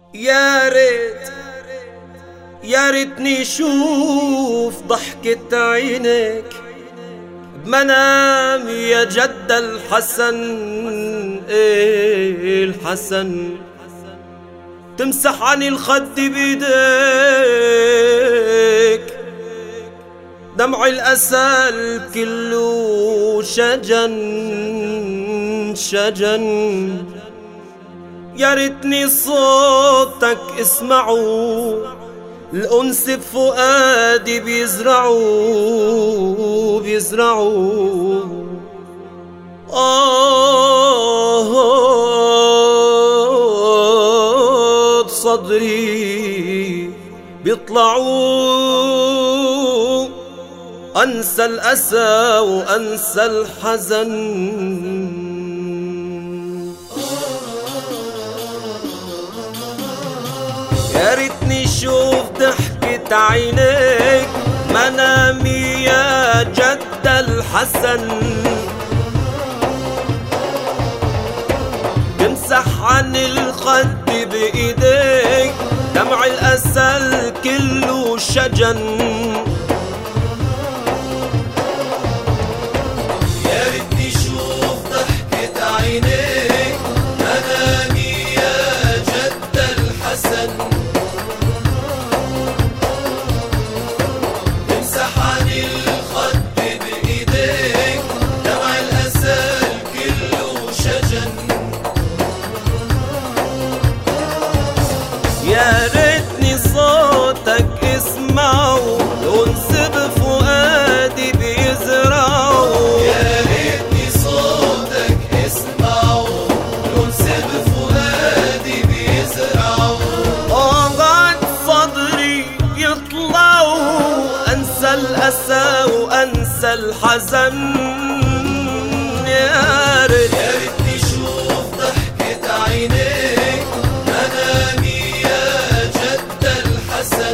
يا ريت يا ريتني شوف ضحكة عينك بمنام يا جد الحسن ايه الحسن تمسح عن الخد بيديك دمع الأسى كله شجن شجن يا ريتني صوتك اسمعوا الأنس بفؤادي بيزرعوا بيزرعوا آه صدري بيطلعوا أنسى الأسى وأنسى الحزن يا ريتني شوف ضحكة عينيك منامي يا جد الحسن تمسح عن الخد بإيديك دمع الأسى كله شجن يا ريتني شوف ضحكة عينيك منامي يا جد الحسن امسح عن الخد بإيديك دمع الأسى كله شجن يا ريتني صوتك اسمعه ينسب فؤادي بيزرعه يا ريتني صوتك اسمعه ينسب فؤادي بيزرعه قعد صدري يطلعوا انسى الاسى وانسى الحزن يا ريت يا ريتني شوف ضحكة عينيك منامي يا جد الحسن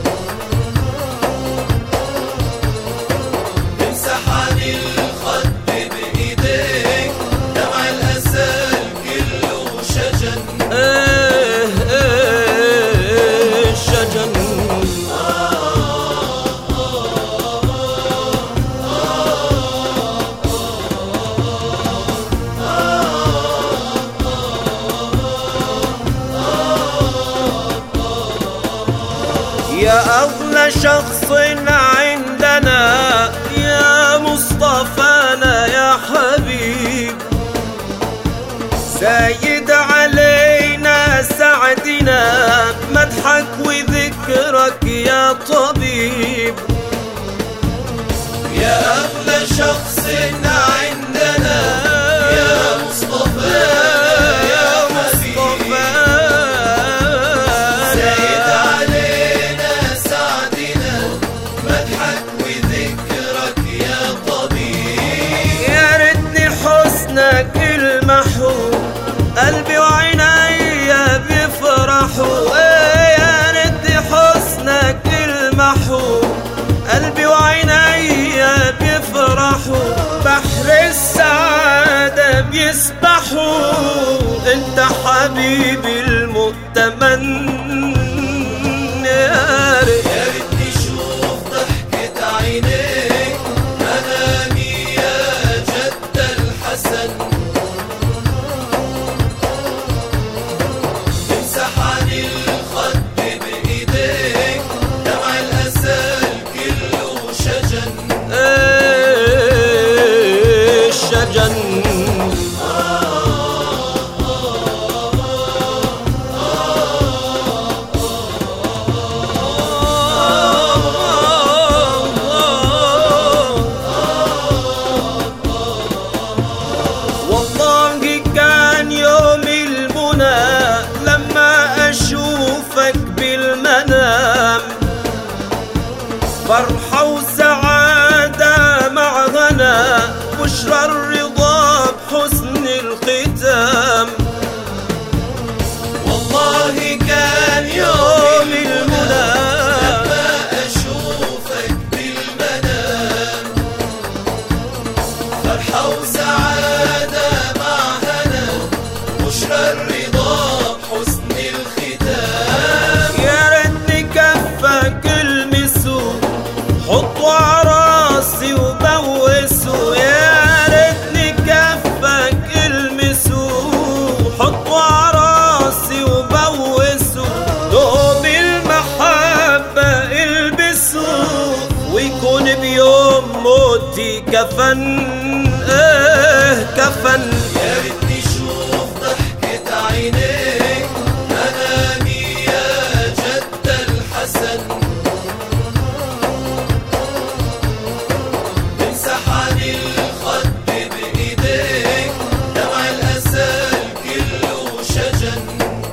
امسح عن الخد بإيديك دمع الأسى كله شجن ايه ايه شجن يا أغلى شخص عندنا يا مصطفانا يا حبيب زايد علينا سعدنا مدحك وذكرك يا طبيب يا أغلى شخص عندنا يا مصطفى يا حبيب زايد علينا سعدنا مدحك وذكرك يا طبيب يا ريتني حسنك المحو قلبي وعيني بيفرحوا إيه يا ريتني حسنك المحو قلبي وعيني بيفرحوا بحر السعادة بيسبحوا انت حبيبي المؤتمن يا ريت يا ريتني شوف ضحكة عينيك منامي يا جد الحسن امسح عن الخد بإيديك دمع الأسى كله شجن إيه الشجن والله كان يوم المنى لما أشوفك بالمنام فرحة وسعادة مع غنى بشرى الرضا بحسن الختام والله كان يوم المنى لما أشوفك بالمنام فرحة وسعادة مع هنا بشرى الرضا بحسن الختام روحي كفن ايه كفن يا ريتني شوف ضحكة عينيك أناني يا جد الحسن امسح عن الخد بإيديك دمع الأسى كله شجن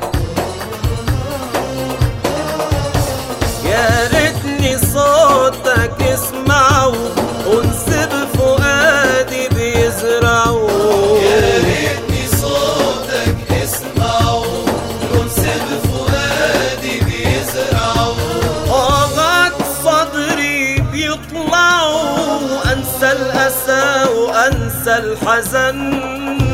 يا ريتني صوتك اسمعه ونسب فؤادي بيزرعه يا ريتني صوتك اسمعه ونسب فؤادي بيزرعه طاقات صدري بيطلعوا انسى الاسى وانسى الحزن